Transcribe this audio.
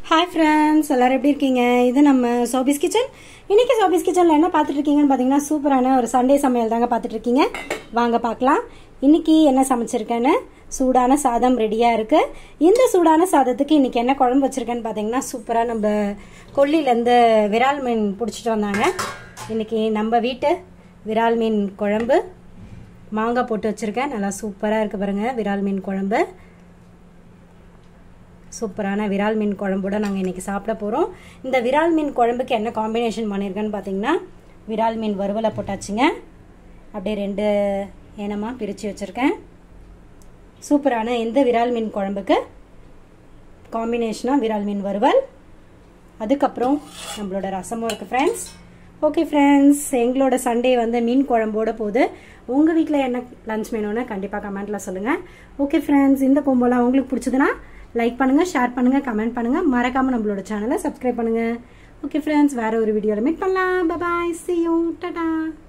hi friends எல்லாரும் எப்படி இருக்கீங்க இது நம்ம சோபிஸ் கிச்சன் இன்னைக்கு சோபிஸ் கிச்சனில் என்ன பார்த்துட்டு இருக்கீங்கன்னு பார்த்தீங்கன்னா சூப்பரான ஒரு சண்டே சமையல் தாங்க பார்த்துட்டு இருக்கீங்க வாங்க பார்க்கலாம் இன்னைக்கு என்ன சமைச்சிருக்கேன்னு சூடான சாதம் ரெடியாக இருக்கு இந்த சூடான சாதத்துக்கு இன்னைக்கு என்ன குழம்பு வச்சிருக்கேன்னு பார்த்தீங்கன்னா சூப்பராக நம்ம கொல்லிலேருந்து விரால் மீன் பிடிச்சிட்டு வந்தாங்க இன்னைக்கு நம்ம வீட்டு விரால் மீன் குழம்பு மாங்காய் போட்டு வச்சிருக்கேன் நல்லா சூப்பராக இருக்கு பாருங்க விரால் மீன் குழம்பு சூப்பரான விரால் மீன் குழம்போட நாங்கள் இன்றைக்கி சாப்பிட போகிறோம் இந்த விரால் மீன் குழம்புக்கு என்ன காம்பினேஷன் பண்ணியிருக்கேன்னு பார்த்தீங்கன்னா விரால் மீன் வறுவலை போட்டாச்சுங்க அப்படியே ரெண்டு ஏனமாக பிரித்து வச்சுருக்கேன் சூப்பரான இந்த விரால் மீன் குழம்புக்கு காம்பினேஷனாக விரால் மீன் வறுவல் அதுக்கப்புறம் நம்மளோட ரசமும் இருக்குது ஃப்ரெண்ட்ஸ் ஓகே ஃப்ரெண்ட்ஸ் எங்களோட சண்டே வந்து மீன் குழம்போட போகுது உங்கள் வீட்டில் என்ன லஞ்ச் மெனுன்னு கண்டிப்பாக கமெண்ட்டில் சொல்லுங்கள் ஓகே ஃப்ரெண்ட்ஸ் இந்த கொம்போலாம் உங்களுக்கு பிடிச்சதுன்னா லைக் பண்ணுங்க ஷேர் பண்ணுங்க கமெண்ட் பண்ணுங்க மறக்காம நம்மளோட சேனலை சப்ஸ்கிரைப் பண்ணுங்க ஓகே ஃப்ரெண்ட்ஸ் வேற ஒரு வீடியோவில் மீட் பண்ணலாம் பாய் சி யூ டாடா